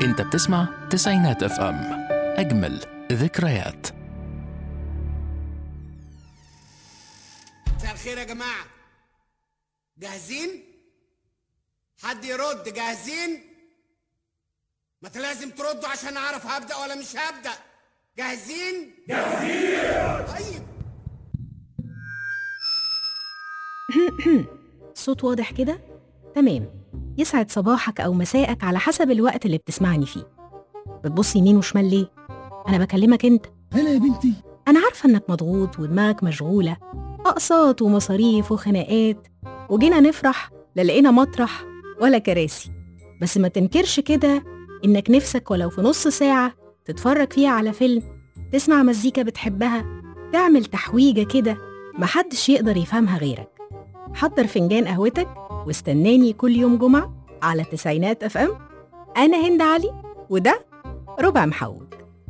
انت بتسمع تسعينات اف ام اجمل ذكريات مساء الخير يا جماعة جاهزين؟ حد يرد جاهزين؟ ما انت لازم تردوا عشان اعرف هبدأ ولا مش هبدأ جاهزين؟ جاهزين طيب صوت واضح كده؟ تمام يسعد صباحك أو مساءك على حسب الوقت اللي بتسمعني فيه بتبص يمين وشمال ليه؟ أنا بكلمك أنت هلا يا بنتي أنا عارفة إنك مضغوط ودماغك مشغولة أقساط ومصاريف وخناقات وجينا نفرح لا لقينا مطرح ولا كراسي بس ما تنكرش كده إنك نفسك ولو في نص ساعة تتفرج فيها على فيلم تسمع مزيكا بتحبها تعمل تحويجة كده محدش يقدر يفهمها غيرك حضر فنجان قهوتك واستناني كل يوم جمعة على تسعينات اف ام أنا هند علي وده ربع محوج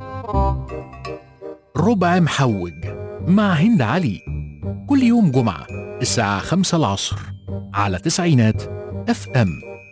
ربع محوج مع هند علي كل يوم جمعة الساعة خمسة العصر على تسعينات اف ام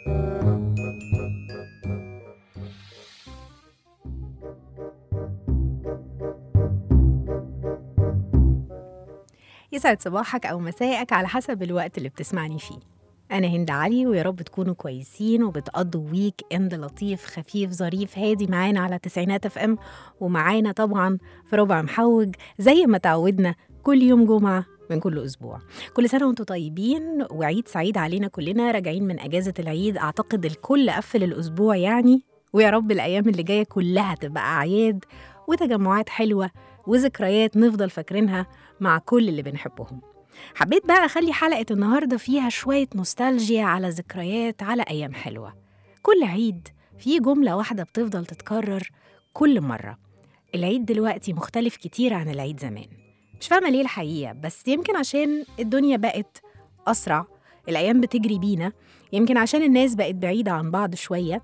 يسعد صباحك أو مساءك على حسب الوقت اللي بتسمعني فيه أنا هند علي ويا رب تكونوا كويسين وبتقضوا ويك إند لطيف خفيف ظريف هادي معانا على تسعينات اف ام ومعانا طبعا في ربع محوج زي ما تعودنا كل يوم جمعة من كل أسبوع كل سنة وانتم طيبين وعيد سعيد علينا كلنا راجعين من أجازة العيد أعتقد الكل قفل الأسبوع يعني ويا رب الأيام اللي جاية كلها تبقى أعياد وتجمعات حلوة وذكريات نفضل فاكرينها مع كل اللي بنحبهم حبيت بقى أخلي حلقة النهاردة فيها شوية نوستالجيا على ذكريات على أيام حلوة كل عيد في جملة واحدة بتفضل تتكرر كل مرة العيد دلوقتي مختلف كتير عن العيد زمان مش فاهمة ليه الحقيقة بس يمكن عشان الدنيا بقت أسرع الأيام بتجري بينا يمكن عشان الناس بقت بعيدة عن بعض شوية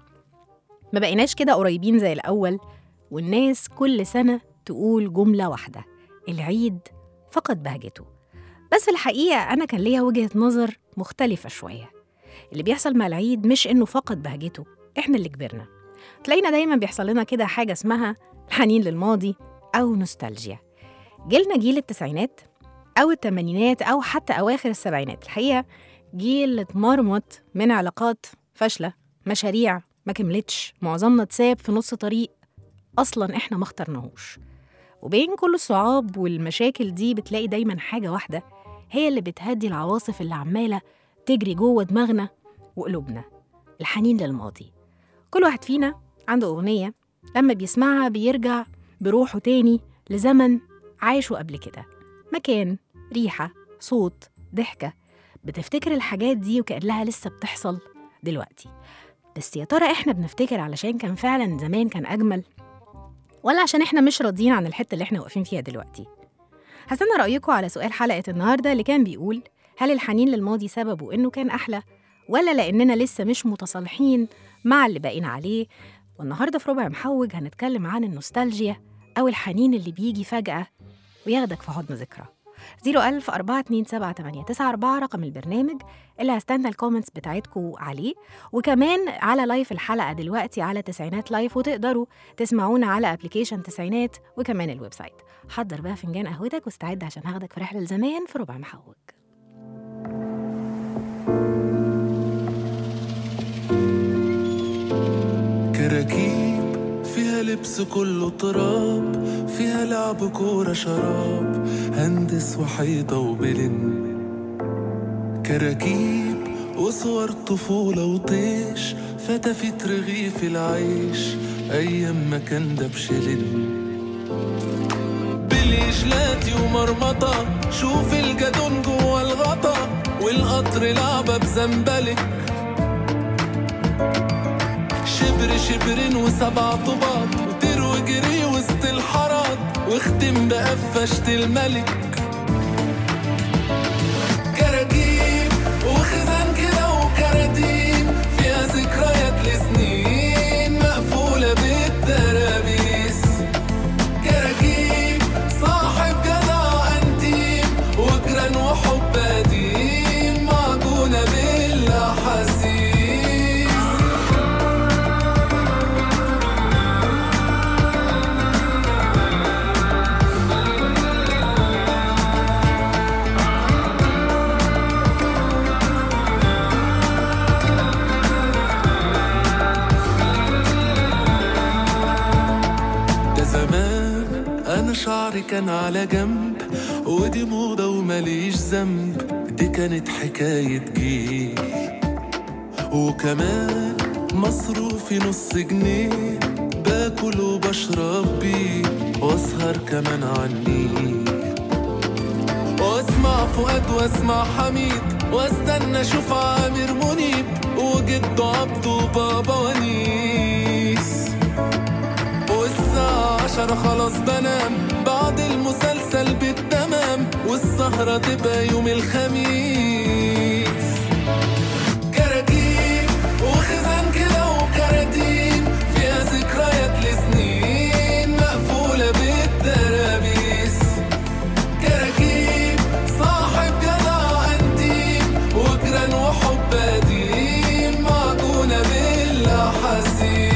ما بقيناش كده قريبين زي الأول والناس كل سنة تقول جملة واحدة العيد فقد بهجته بس في الحقيقة أنا كان ليا وجهة نظر مختلفة شوية اللي بيحصل مع العيد مش إنه فقد بهجته إحنا اللي كبرنا تلاقينا دايما بيحصل لنا كده حاجة اسمها الحنين للماضي أو نوستالجيا جيلنا جيل التسعينات أو الثمانينات أو حتى أواخر السبعينات الحقيقة جيل اتمرمط من علاقات فاشلة مشاريع ما كملتش معظمنا اتساب في نص طريق أصلا إحنا ما اخترناهوش وبين كل الصعاب والمشاكل دي بتلاقي دايما حاجة واحدة هي اللي بتهدي العواصف اللي عمالة تجري جوه دماغنا وقلوبنا الحنين للماضي كل واحد فينا عنده أغنية لما بيسمعها بيرجع بروحه تاني لزمن عايشه قبل كده مكان ريحة صوت ضحكة بتفتكر الحاجات دي وكأنها لسه بتحصل دلوقتي بس يا ترى احنا بنفتكر علشان كان فعلا زمان كان أجمل ولا عشان احنا مش راضيين عن الحتة اللي احنا واقفين فيها دلوقتي هستنى رأيكم على سؤال حلقة النهاردة اللي كان بيقول هل الحنين للماضي سببه إنه كان أحلى ولا لأننا لسه مش متصالحين مع اللي بقينا عليه والنهاردة في ربع محوج هنتكلم عن النوستالجيا أو الحنين اللي بيجي فجأة وياخدك في حضن ذكرى 01000 427 رقم البرنامج اللي هستنى الكومنتس بتاعتكم عليه وكمان على لايف الحلقة دلوقتي على تسعينات لايف وتقدروا تسمعونا على ابلكيشن تسعينات وكمان الويب سايت حضر بقى فنجان قهوتك واستعد عشان هاخدك في رحلة لزمان في ربع محوج كراكيب فيها لبس كله تراب فيها لعب كورة شراب هندس وحيطة وبلن كراكيب وصور طفولة وطيش فتفت رغيف العيش أيام ما كان ده بشلن بالإجلاتي ومرمطة شوف الجدون جوا الغطا والقطر لعبة بزنبلك شبر شبرين وسبع طباط وطير وجري وسط الحرات واختم بقفشة الملك كراكيب وخزان كده وكراتين فيها ذكريات لسنين مقفولة بالترابيس كراكيب صاحب جدع انتيم وجران وحب قديم معجونة بالأحاسيس اللي كان على جنب ودي موضة ومليش ذنب دي كانت حكاية جيل وكمان مصروفي نص جنيه باكل وبشرب بيه واسهر كمان عني واسمع فؤاد واسمع حميد واستنى اشوف عامر منيب وجده عبده وبابا ونيس والساعة عشرة خلاص بنام بعد المسلسل بالتمام والسهرة تبقى يوم الخميس كراكيب وخزان كده وكراتين فيها ذكريات لسنين مقفولة بالترابيس كراكيب صاحب جدع انتيم وجران وحب قديم معجونة بالاحاسيس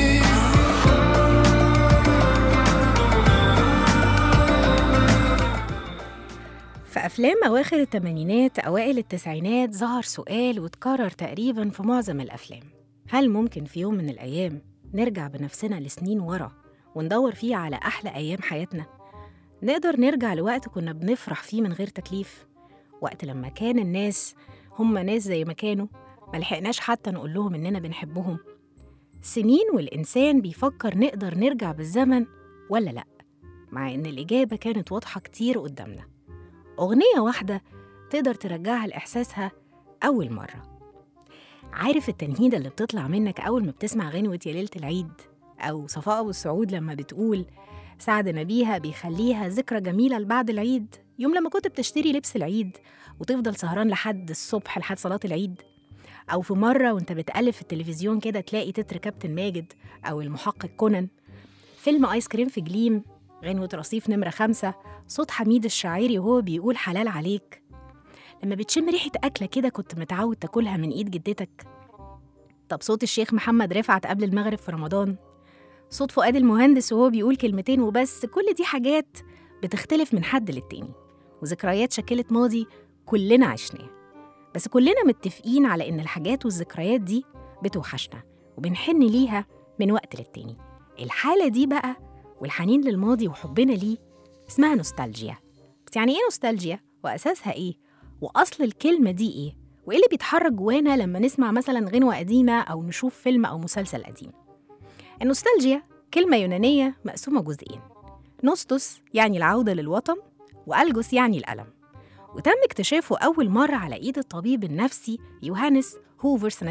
في أفلام أواخر الثمانينات أوائل التسعينات ظهر سؤال واتكرر تقريبا في معظم الأفلام هل ممكن في يوم من الأيام نرجع بنفسنا لسنين ورا وندور فيه على أحلى أيام حياتنا؟ نقدر نرجع لوقت كنا بنفرح فيه من غير تكليف وقت لما كان الناس هم ناس زي ما كانوا ملحقناش حتى نقول لهم إننا بنحبهم سنين والإنسان بيفكر نقدر نرجع بالزمن ولا لأ مع إن الإجابة كانت واضحة كتير قدامنا أغنية واحدة تقدر ترجعها لإحساسها أول مرة عارف التنهيدة اللي بتطلع منك أول ما بتسمع غنوة يا ليلة العيد أو صفاء أبو السعود لما بتقول سعد نبيها بيخليها ذكرى جميلة لبعد العيد يوم لما كنت بتشتري لبس العيد وتفضل سهران لحد الصبح لحد صلاة العيد أو في مرة وانت بتقلب في التلفزيون كده تلاقي تتر كابتن ماجد أو المحقق كونان فيلم آيس كريم في جليم غنوة رصيف نمرة خمسة صوت حميد الشاعري وهو بيقول حلال عليك لما بتشم ريحة أكلة كده كنت متعود تاكلها من إيد جدتك طب صوت الشيخ محمد رفعت قبل المغرب في رمضان صوت فؤاد المهندس وهو بيقول كلمتين وبس كل دي حاجات بتختلف من حد للتاني وذكريات شكلت ماضي كلنا عشناه بس كلنا متفقين على إن الحاجات والذكريات دي بتوحشنا وبنحن ليها من وقت للتاني الحالة دي بقى والحنين للماضي وحبنا ليه اسمها نوستالجيا بس يعني ايه نوستالجيا واساسها ايه واصل الكلمه دي ايه وايه اللي بيتحرك جوانا لما نسمع مثلا غنوه قديمه او نشوف فيلم او مسلسل قديم النوستالجيا كلمه يونانيه مقسومه جزئين نوستوس يعني العوده للوطن والجوس يعني الالم وتم اكتشافه أول مرة على إيد الطبيب النفسي يوهانس هوفر سنة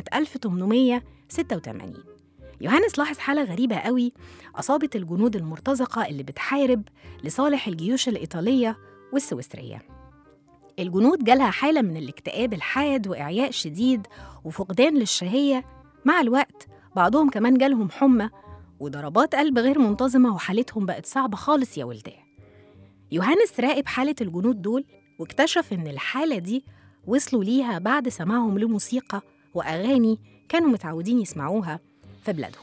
1886 يوهانس لاحظ حالة غريبة قوي أصابت الجنود المرتزقة اللي بتحارب لصالح الجيوش الإيطالية والسويسرية الجنود جالها حالة من الاكتئاب الحاد وإعياء شديد وفقدان للشهية مع الوقت بعضهم كمان جالهم حمى وضربات قلب غير منتظمة وحالتهم بقت صعبة خالص يا ولداه يوهانس راقب حالة الجنود دول واكتشف إن الحالة دي وصلوا ليها بعد سماعهم لموسيقى وأغاني كانوا متعودين يسمعوها في بلادهم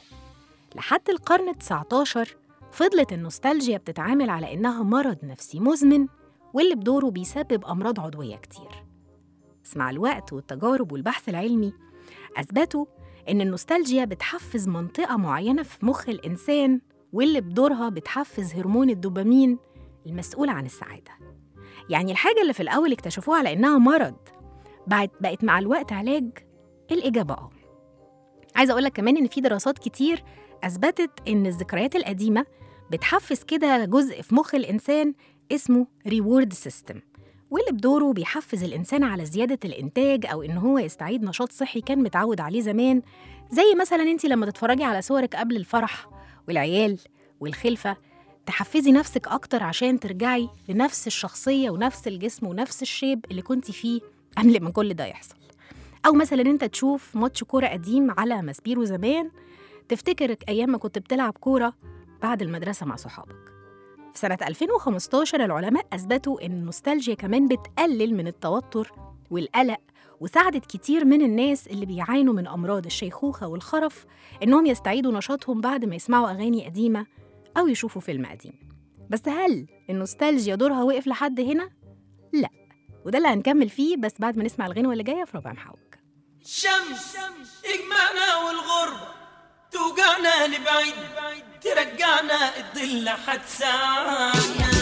لحد القرن ال19 فضلت النوستالجيا بتتعامل على إنها مرض نفسي مزمن واللي بدوره بيسبب أمراض عضوية كتير بس مع الوقت والتجارب والبحث العلمي أثبتوا إن النوستالجيا بتحفز منطقة معينة في مخ الإنسان واللي بدورها بتحفز هرمون الدوبامين المسؤول عن السعادة يعني الحاجة اللي في الأول اكتشفوها على إنها مرض بقت بقت مع الوقت علاج الإجابة آه عايزة أقول لك كمان إن في دراسات كتير أثبتت إن الذكريات القديمة بتحفز كده جزء في مخ الإنسان اسمه ريورد سيستم واللي بدوره بيحفز الإنسان على زيادة الإنتاج أو إن هو يستعيد نشاط صحي كان متعود عليه زمان زي مثلا أنت لما تتفرجي على صورك قبل الفرح والعيال والخلفة تحفزي نفسك أكتر عشان ترجعي لنفس الشخصية ونفس الجسم ونفس الشيب اللي كنت فيه قبل ما كل ده يحصل أو مثلا أنت تشوف ماتش كورة قديم على ماسبيرو زمان تفتكرك أيام ما كنت بتلعب كورة بعد المدرسة مع صحابك في سنة 2015 العلماء أثبتوا إن النوستالجيا كمان بتقلل من التوتر والقلق وساعدت كتير من الناس اللي بيعانوا من أمراض الشيخوخة والخرف إنهم يستعيدوا نشاطهم بعد ما يسمعوا أغاني قديمة أو يشوفوا فيلم قديم بس هل النوستالجيا دورها وقف لحد هنا؟ لا وده اللي هنكمل فيه بس بعد ما نسمع الغنوة اللي جاية في ربع محوج شمس اجمعنا والغربة توقعنا لبعيد ترجعنا الظل حتسانا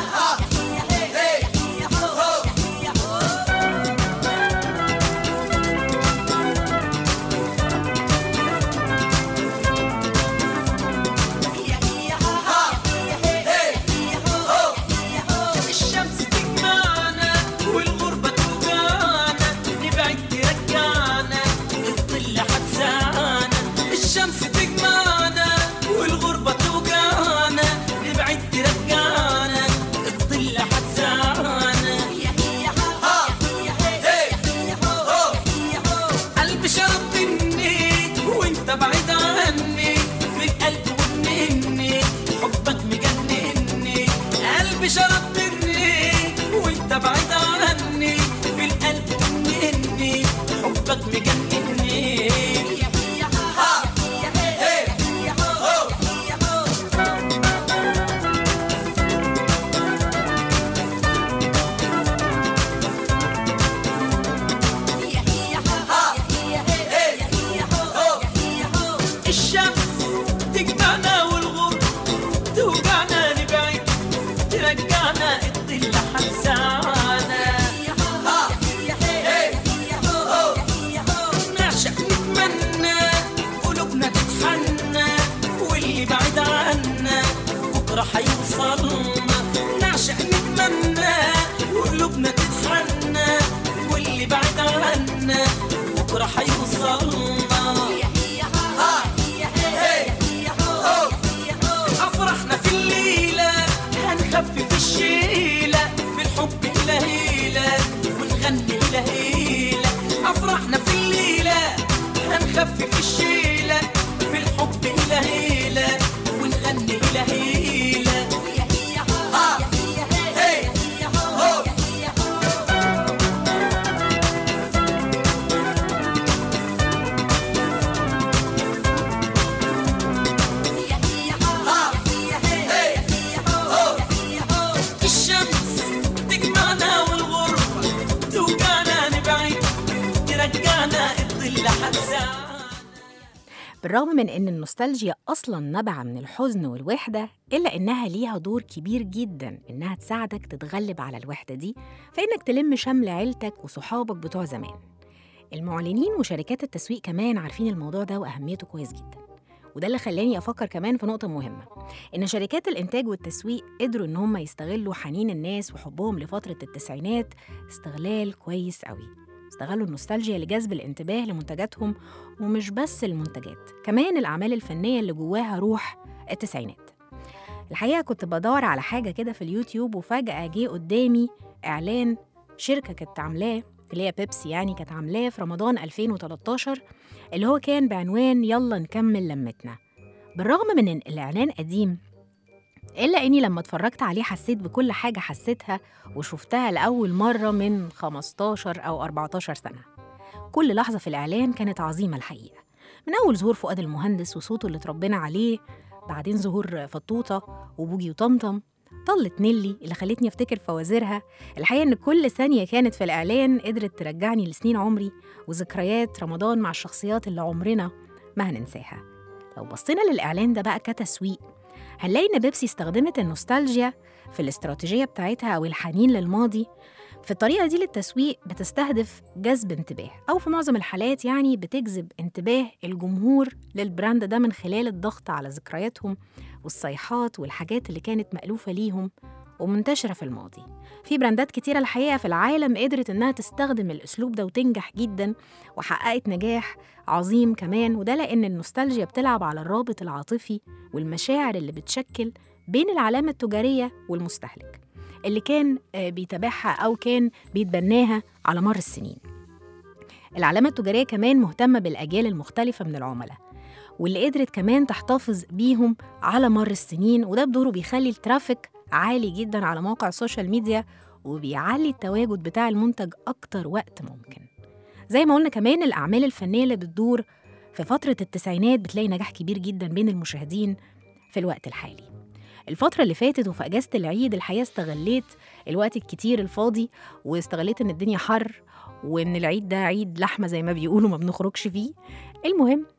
الشمس تجمعنا والغربة توجعنا نبعد ترجعنا الظل حتسانا الشمس تجمعنا والغربة توجعنا نبعد ترجعنا الظل حتسانا قلبي شرب مني وانت بعيد عني في القلب ومني حبك مجنني قلبي شرب مني وانت بعيد عني في القلب ومني حبك مجنني الشمس تجمعنا والغرب توجعنا لبعيد ترجعنا الظل حسانا نعشق نتمنى قلوبنا تتحنى واللي بعيد عنا بكره هيوصلنا نعشق نتمنى قلوبنا تتحنى واللي بعيد عنا بكره هيوصلنا أفرحنا في الليلة هنخفف الشيلة بالحب إلهيلة ونغني إلهيلة أفرحنا في الليلة هنخفف الشيلة بالحب إلهيلة ونغني إلهيلة الشمس تجمعنا والغربة توجعنا نبعد ترجعنا الظل حتسانا بالرغم من إن النوستالجيا أصلا نبع من الحزن والوحدة إلا إنها ليها دور كبير جدا إنها تساعدك تتغلب على الوحدة دي فإنك تلم شمل عيلتك وصحابك بتوع زمان المعلنين وشركات التسويق كمان عارفين الموضوع ده وأهميته كويس جدا وده اللي خلاني أفكر كمان في نقطة مهمة إن شركات الإنتاج والتسويق قدروا إن هم يستغلوا حنين الناس وحبهم لفترة التسعينات استغلال كويس قوي استغلوا النوستالجيا لجذب الانتباه لمنتجاتهم ومش بس المنتجات كمان الأعمال الفنية اللي جواها روح التسعينات الحقيقة كنت بدور على حاجة كده في اليوتيوب وفجأة جه قدامي إعلان شركة كانت عاملاه اللي هي بيبسي يعني كانت عاملاه في رمضان 2013 اللي هو كان بعنوان يلا نكمل لمتنا بالرغم من إن الإعلان قديم إلا إني لما اتفرجت عليه حسيت بكل حاجة حسيتها وشفتها لأول مرة من 15 أو 14 سنة كل لحظة في الإعلان كانت عظيمة الحقيقة من أول ظهور فؤاد المهندس وصوته اللي اتربينا عليه بعدين ظهور فطوطة وبوجي وطمطم طلة نيلي اللي خلتني أفتكر فوازيرها الحقيقة إن كل ثانية كانت في الإعلان قدرت ترجعني لسنين عمري وذكريات رمضان مع الشخصيات اللي عمرنا ما هننساها لو بصينا للإعلان ده بقى كتسويق هنلاقي إن بيبسي استخدمت النوستالجيا في الاستراتيجية بتاعتها أو الحنين للماضي في الطريقة دي للتسويق بتستهدف جذب انتباه أو في معظم الحالات يعني بتجذب انتباه الجمهور للبراند ده من خلال الضغط على ذكرياتهم والصيحات والحاجات اللي كانت مألوفة ليهم ومنتشرة في الماضي في براندات كتيرة الحقيقة في العالم قدرت إنها تستخدم الأسلوب ده وتنجح جدا وحققت نجاح عظيم كمان وده لأن النوستالجيا بتلعب على الرابط العاطفي والمشاعر اللي بتشكل بين العلامة التجارية والمستهلك اللي كان آه، بيتابعها أو كان بيتبناها على مر السنين العلامة التجارية كمان مهتمة بالأجيال المختلفة من العملاء واللي قدرت كمان تحتفظ بيهم على مر السنين وده بدوره بيخلي الترافيك عالي جدا على مواقع السوشيال ميديا وبيعلي التواجد بتاع المنتج أكتر وقت ممكن زي ما قلنا كمان الأعمال الفنية اللي بتدور في فترة التسعينات بتلاقي نجاح كبير جدا بين المشاهدين في الوقت الحالي الفترة اللي فاتت وفي أجازة العيد الحقيقة استغليت الوقت الكتير الفاضي واستغليت إن الدنيا حر وإن العيد ده عيد لحمة زي ما بيقولوا ما بنخرجش فيه المهم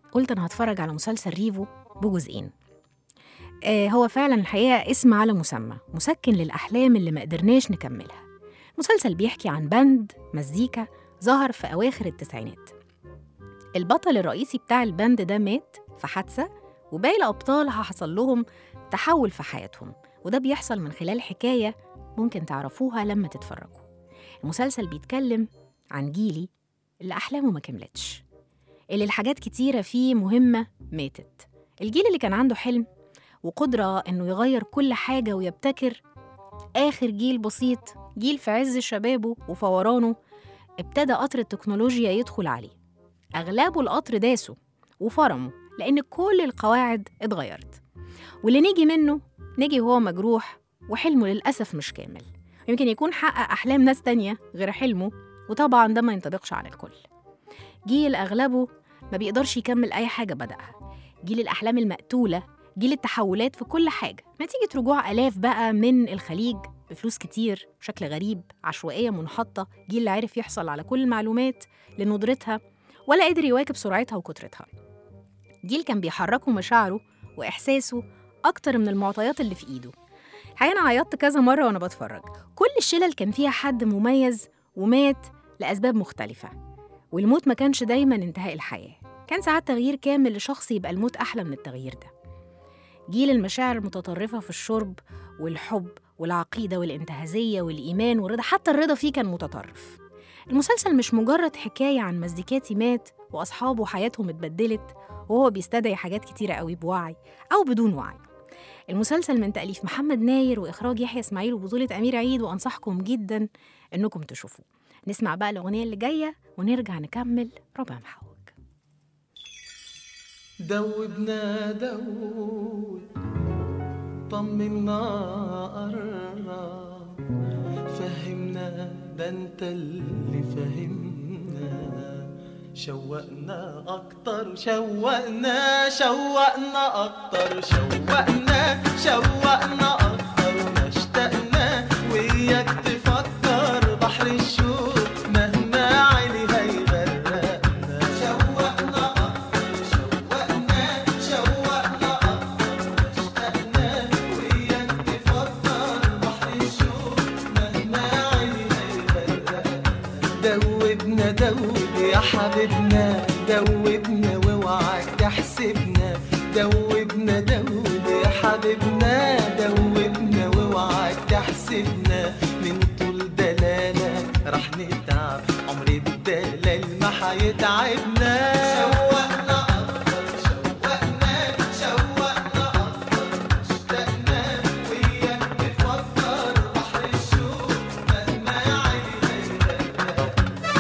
قلت أنا هتفرج على مسلسل ريفو بجزئين آه هو فعلا الحقيقة اسم على مسمى مسكن للأحلام اللي ما قدرناش نكملها مسلسل بيحكي عن باند مزيكا ظهر في أواخر التسعينات البطل الرئيسي بتاع الباند ده مات في حادثة وباقي الأبطال حصل لهم تحول في حياتهم وده بيحصل من خلال حكاية ممكن تعرفوها لما تتفرجوا المسلسل بيتكلم عن جيلي اللي أحلامه ما كملتش اللي الحاجات كتيرة فيه مهمة ماتت الجيل اللي كان عنده حلم وقدرة إنه يغير كل حاجة ويبتكر آخر جيل بسيط جيل في عز شبابه وفورانه ابتدى قطر التكنولوجيا يدخل عليه أغلبه القطر داسه وفرمه لأن كل القواعد اتغيرت واللي نيجي منه نيجي وهو مجروح وحلمه للأسف مش كامل يمكن يكون حقق أحلام ناس تانية غير حلمه وطبعا ده ما ينطبقش على الكل جيل أغلبه ما بيقدرش يكمل أي حاجة بدأها جيل الأحلام المقتولة جيل التحولات في كل حاجة نتيجة رجوع آلاف بقى من الخليج بفلوس كتير بشكل غريب عشوائية منحطة جيل اللي عرف يحصل على كل المعلومات لندرتها ولا قدر يواكب سرعتها وكترتها جيل كان بيحركه مشاعره وإحساسه أكتر من المعطيات اللي في إيده الحقيقة أنا عيطت كذا مرة وأنا بتفرج كل الشلل كان فيها حد مميز ومات لأسباب مختلفة والموت ما كانش دايما انتهاء الحياة كان ساعات تغيير كامل لشخص يبقى الموت أحلى من التغيير ده جيل المشاعر المتطرفة في الشرب والحب والعقيدة والانتهازية والإيمان والرضا حتى الرضا فيه كان متطرف المسلسل مش مجرد حكاية عن مزيكاتي مات وأصحابه حياتهم اتبدلت وهو بيستدعي حاجات كتيرة قوي بوعي أو بدون وعي المسلسل من تأليف محمد ناير وإخراج يحيى إسماعيل وبطولة أمير عيد وأنصحكم جدا إنكم تشوفوه نسمع بقى الأغنية اللي جاية ونرجع نكمل ربع محوج دوبنا دوب طمنا قرب فهمنا ده انت اللي فهمنا شوقنا اكتر شوقنا شوقنا اكتر شوقنا شوقنا اكتر ما اشتقنا وياك تفكر بحر الشوق مهما عيني هيغرقنا شوقنا اكتر شوقنا شوقنا اكتر ما اشتقنا وياك تفكر بحر الشوق مهما عيني هيغرقنا دوبنا دوب يا حبيبنا دوبنا واوعك تحسبنا دوبنا دوب يا حبيبنا دوبنا واوعك تحسبنا من طول دلالة رح نتعب عمر الدلال ما حيتعبنا شوقنا أكتر شوقنا شوقنا أكتر اشتقنا وياك تفكر بحر الشوق مهما عيني هيغرقنا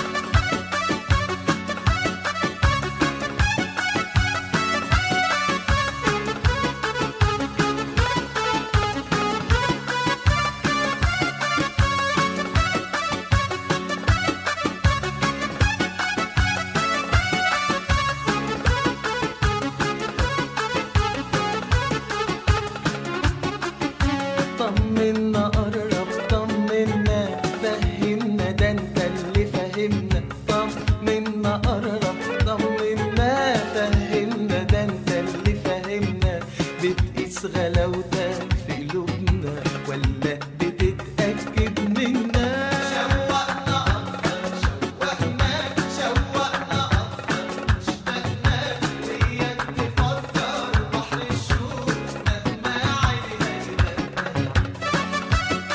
طمنا قرب طمنا فهمنا ده انت اللي فهمنا طمنا قرب طمنا فهمنا ده انت اللي فهمنا بتقيس غلاوتك في قلوبنا ولا بتتأكد منا شوقنا أكتر شوقنا شوقنا أكتر اشتقنا وياك تفكر بحر الشوق مهما عيني هيغرقنا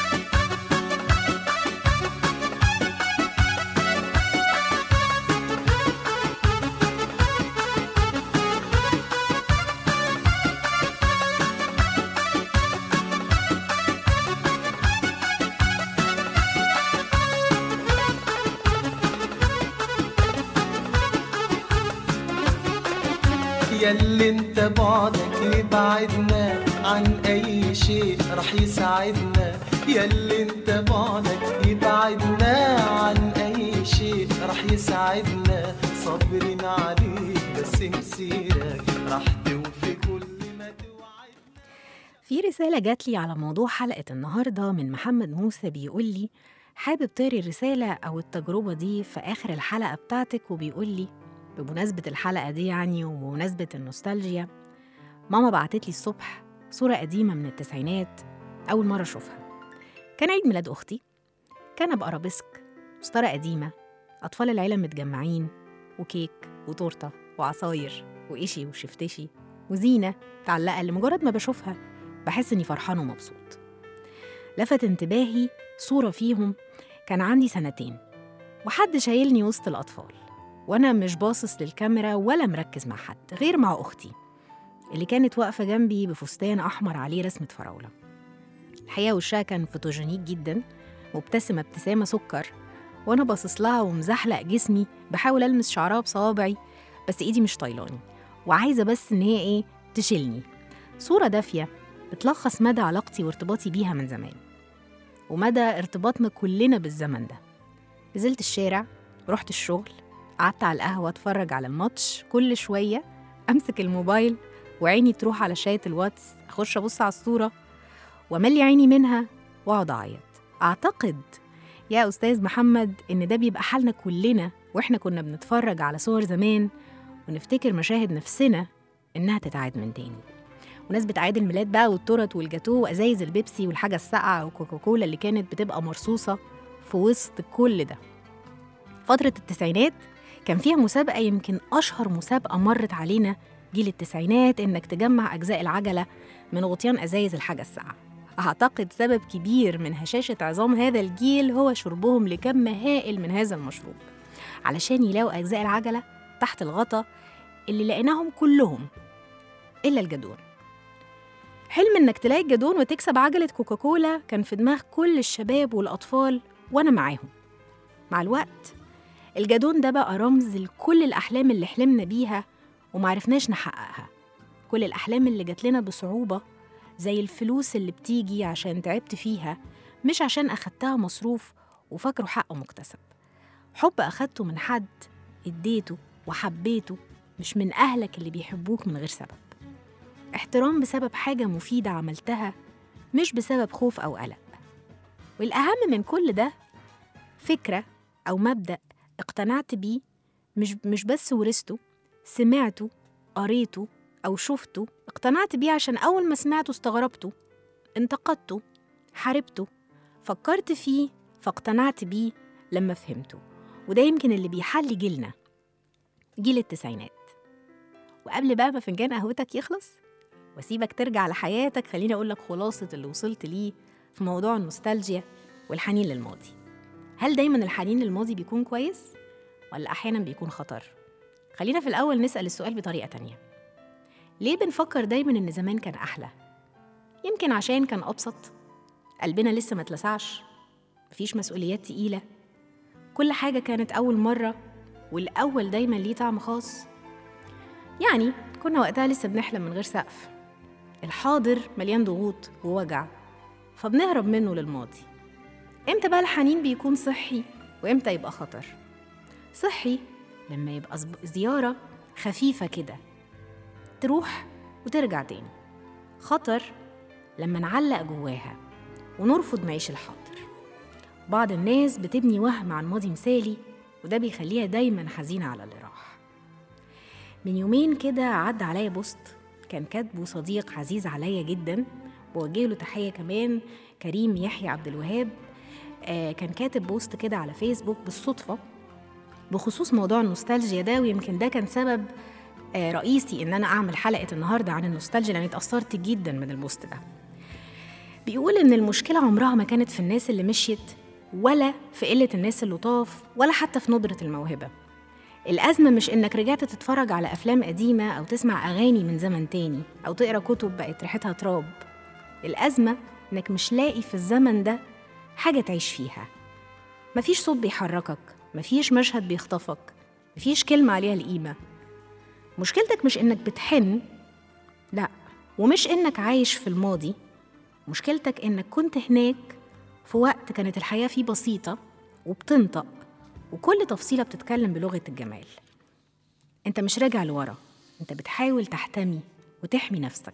ياللي انت بعدك يبعدنا عن اي شيء رح يساعدنا ياللي انت بعدك يبعدنا عن اي شيء رح يساعدنا صابرين عليك بس مسيرك رح توفي كل ما توعدنا في رسالة جات لي على موضوع حلقة النهاردة من محمد موسى بيقول لي حابب تقري الرسالة أو التجربة دي في آخر الحلقة بتاعتك وبيقول لي بمناسبة الحلقة دي يعني وبمناسبة النوستالجيا ماما بعتت لي الصبح صورة قديمة من التسعينات أول مرة أشوفها كان عيد ميلاد أختي كان بأرابيسك مسطرة قديمة أطفال العيلة متجمعين وكيك وتورتة وعصاير وإشي وشفتشي وزينة متعلقة اللي مجرد ما بشوفها بحس إني فرحان ومبسوط لفت انتباهي صورة فيهم كان عندي سنتين وحد شايلني وسط الأطفال وأنا مش باصص للكاميرا ولا مركز مع حد غير مع أختي اللي كانت واقفة جنبي بفستان أحمر عليه رسمة فراولة الحقيقة وشها كان فوتوجينيك جدا مبتسمة ابتسامة سكر وأنا باصص لها ومزحلق جسمي بحاول ألمس شعرها بصوابعي بس إيدي مش طايلاني وعايزة بس إن هي إيه تشيلني صورة دافية بتلخص مدى علاقتي وارتباطي بيها من زمان ومدى ارتباطنا كلنا بالزمن ده نزلت الشارع رحت الشغل قعدت على القهوة اتفرج على الماتش كل شوية أمسك الموبايل وعيني تروح على شاية الواتس أخش أبص على الصورة وأملي عيني منها وأقعد أعيط أعتقد يا أستاذ محمد إن ده بيبقى حالنا كلنا وإحنا كنا بنتفرج على صور زمان ونفتكر مشاهد نفسنا إنها تتعاد من تاني ونسبة أعياد الميلاد بقى والتورت والجاتو وأزايز البيبسي والحاجة الساقعة وكوكاكولا اللي كانت بتبقى مرصوصة في وسط كل ده فترة التسعينات كان فيها مسابقة يمكن أشهر مسابقة مرت علينا جيل التسعينات إنك تجمع أجزاء العجلة من غطيان أزايز الحاجة الساقعة أعتقد سبب كبير من هشاشة عظام هذا الجيل هو شربهم لكم هائل من هذا المشروب علشان يلاقوا أجزاء العجلة تحت الغطا اللي لقيناهم كلهم إلا الجدون حلم إنك تلاقي الجدون وتكسب عجلة كوكاكولا كان في دماغ كل الشباب والأطفال وأنا معاهم مع الوقت الجدون ده بقى رمز لكل الأحلام اللي حلمنا بيها ومعرفناش نحققها كل الأحلام اللي جات لنا بصعوبة زي الفلوس اللي بتيجي عشان تعبت فيها مش عشان أخدتها مصروف وفاكره حق مكتسب حب أخدته من حد اديته وحبيته مش من أهلك اللي بيحبوك من غير سبب احترام بسبب حاجة مفيدة عملتها مش بسبب خوف أو قلق والأهم من كل ده فكرة أو مبدأ اقتنعت بيه مش مش بس ورثته سمعته قريته أو شفته اقتنعت بيه عشان أول ما سمعته استغربته انتقدته حاربته فكرت فيه فاقتنعت بيه لما فهمته وده يمكن اللي بيحلي جيلنا جيل التسعينات وقبل بقى ما فنجان قهوتك يخلص واسيبك ترجع لحياتك خليني اقول لك خلاصه اللي وصلت ليه في موضوع النوستالجيا والحنين للماضي هل دايما الحنين للماضي بيكون كويس ولا احيانا بيكون خطر خلينا في الاول نسال السؤال بطريقه تانية ليه بنفكر دايما ان زمان كان احلى يمكن عشان كان ابسط قلبنا لسه ما اتلسعش مفيش مسؤوليات تقيله كل حاجه كانت اول مره والاول دايما ليه طعم خاص يعني كنا وقتها لسه بنحلم من غير سقف الحاضر مليان ضغوط ووجع فبنهرب منه للماضي امتى بقى الحنين بيكون صحي وامتى يبقى خطر صحي لما يبقى زب- زيارة خفيفة كده تروح وترجع تاني خطر لما نعلق جواها ونرفض نعيش الحاضر بعض الناس بتبني وهم عن ماضي مثالي وده بيخليها دايما حزينة على اللي راح من يومين كده عدى عليا بوست كان كاتبه صديق عزيز عليا جدا بوجه له تحية كمان كريم يحيى عبد الوهاب آه كان كاتب بوست كده على فيسبوك بالصدفة بخصوص موضوع النوستالجيا ده ويمكن ده كان سبب آه رئيسي ان انا اعمل حلقة النهاردة عن النوستالجيا لان اتأثرت جدا من البوست ده بيقول ان المشكلة عمرها ما كانت في الناس اللي مشيت ولا في قلة الناس اللطاف ولا حتى في ندرة الموهبة الأزمة مش إنك رجعت تتفرج على أفلام قديمة أو تسمع أغاني من زمن تاني أو تقرأ كتب بقت ريحتها تراب الأزمة إنك مش لاقي في الزمن ده حاجة تعيش فيها مفيش صوت بيحركك مفيش مشهد بيخطفك مفيش كلمة عليها القيمة مشكلتك مش إنك بتحن لأ ومش إنك عايش في الماضي مشكلتك إنك كنت هناك في وقت كانت الحياة فيه بسيطة وبتنطق وكل تفصيلة بتتكلم بلغة الجمال انت مش راجع لورا انت بتحاول تحتمي وتحمي نفسك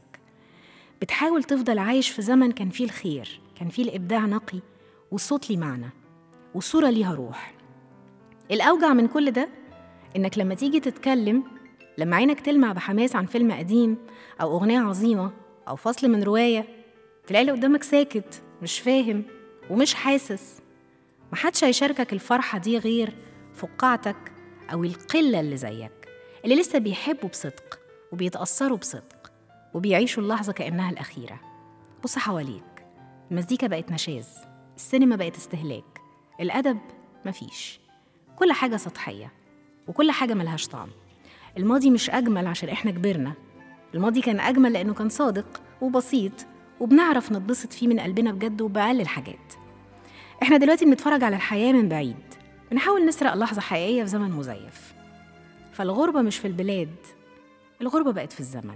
بتحاول تفضل عايش في زمن كان فيه الخير كان فيه الإبداع نقي والصوت ليه معنى والصورة ليها روح الأوجع من كل ده إنك لما تيجي تتكلم لما عينك تلمع بحماس عن فيلم قديم أو أغنية عظيمة أو فصل من رواية تلاقي اللي قدامك ساكت مش فاهم ومش حاسس محدش هيشاركك الفرحة دي غير فقاعتك أو القلة اللي زيك اللي لسه بيحبوا بصدق وبيتأثروا بصدق وبيعيشوا اللحظة كأنها الأخيرة بص حواليك المزيكا بقت نشاز السينما بقت استهلاك الأدب مفيش كل حاجة سطحية وكل حاجة ملهاش طعم الماضي مش أجمل عشان إحنا كبرنا الماضي كان أجمل لأنه كان صادق وبسيط وبنعرف نتبسط فيه من قلبنا بجد وبأقل الحاجات إحنا دلوقتي بنتفرج على الحياة من بعيد بنحاول نسرق لحظة حقيقية في زمن مزيف فالغربة مش في البلاد الغربة بقت في الزمن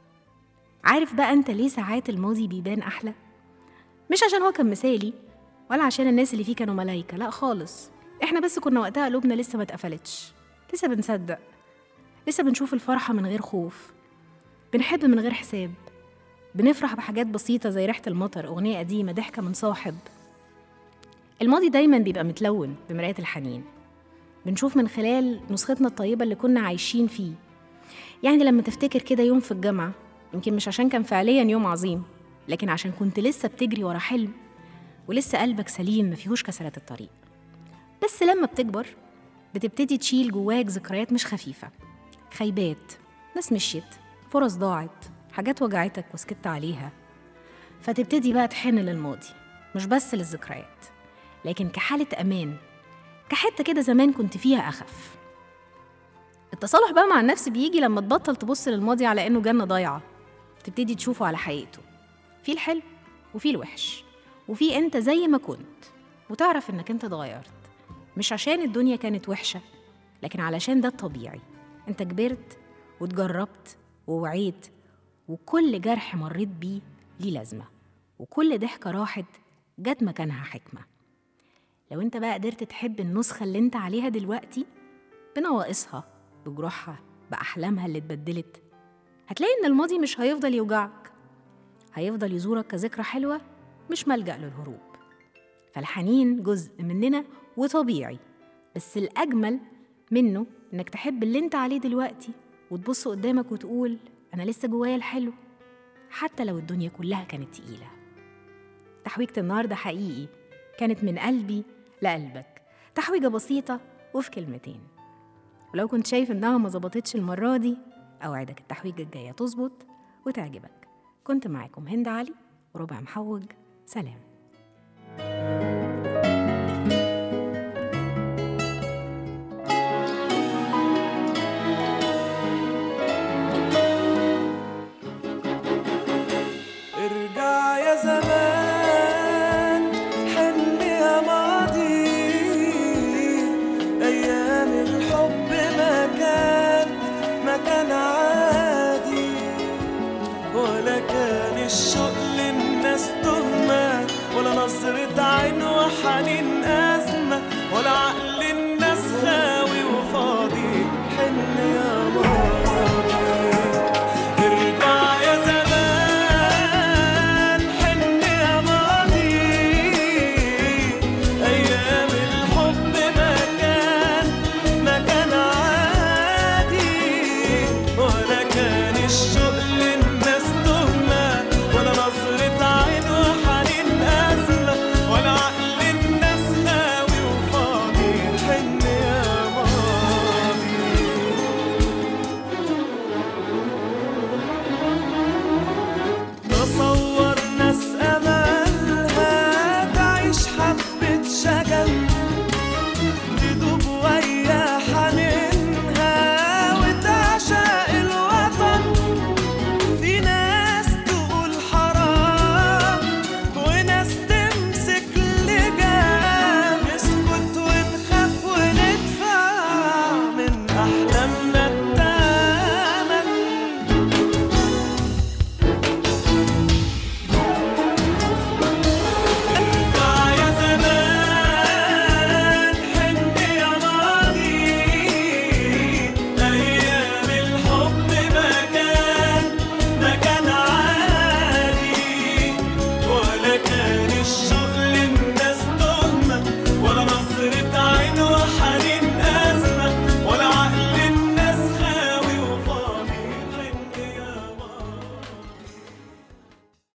عارف بقى أنت ليه ساعات الماضي بيبان أحلى؟ مش عشان هو كان مثالي ولا عشان الناس اللي فيه كانوا ملايكة لا خالص احنا بس كنا وقتها قلوبنا لسه ما اتقفلتش لسه بنصدق لسه بنشوف الفرحة من غير خوف بنحب من غير حساب بنفرح بحاجات بسيطة زي ريحة المطر أغنية قديمة ضحكة من صاحب الماضي دايما بيبقى متلون بمراية الحنين بنشوف من خلال نسختنا الطيبة اللي كنا عايشين فيه يعني لما تفتكر كده يوم في الجامعة يمكن مش عشان كان فعليا يوم عظيم لكن عشان كنت لسه بتجري ورا حلم ولسه قلبك سليم مفيهوش كسرات الطريق بس لما بتكبر بتبتدي تشيل جواك ذكريات مش خفيفة خيبات ناس مشيت فرص ضاعت حاجات وجعتك وسكت عليها فتبتدي بقى تحن للماضي مش بس للذكريات لكن كحالة أمان كحتة كده زمان كنت فيها أخف التصالح بقى مع النفس بيجي لما تبطل تبص للماضي على إنه جنة ضايعة تبتدي تشوفه على حقيقته في الحلو وفي الوحش وفي أنت زي ما كنت وتعرف إنك أنت اتغيرت مش عشان الدنيا كانت وحشة لكن علشان ده الطبيعي أنت كبرت واتجربت ووعيت وكل جرح مريت بيه ليه لازمة وكل ضحكة راحت جت مكانها حكمة لو انت بقى قدرت تحب النسخة اللي انت عليها دلوقتي بنواقصها بجروحها بأحلامها اللي اتبدلت هتلاقي ان الماضي مش هيفضل يوجعك هيفضل يزورك كذكرى حلوة مش ملجأ للهروب فالحنين جزء مننا وطبيعي بس الأجمل منه إنك تحب اللي أنت عليه دلوقتي وتبص قدامك وتقول أنا لسه جوايا الحلو حتى لو الدنيا كلها كانت تقيلة تحويجة النهاردة حقيقي كانت من قلبي لقلبك تحويجة بسيطة وفي كلمتين ولو كنت شايف إنها ما ظبطتش المرة دي أوعدك التحويجة الجاية تظبط وتعجبك كنت معاكم هند علي وربع محوج سلام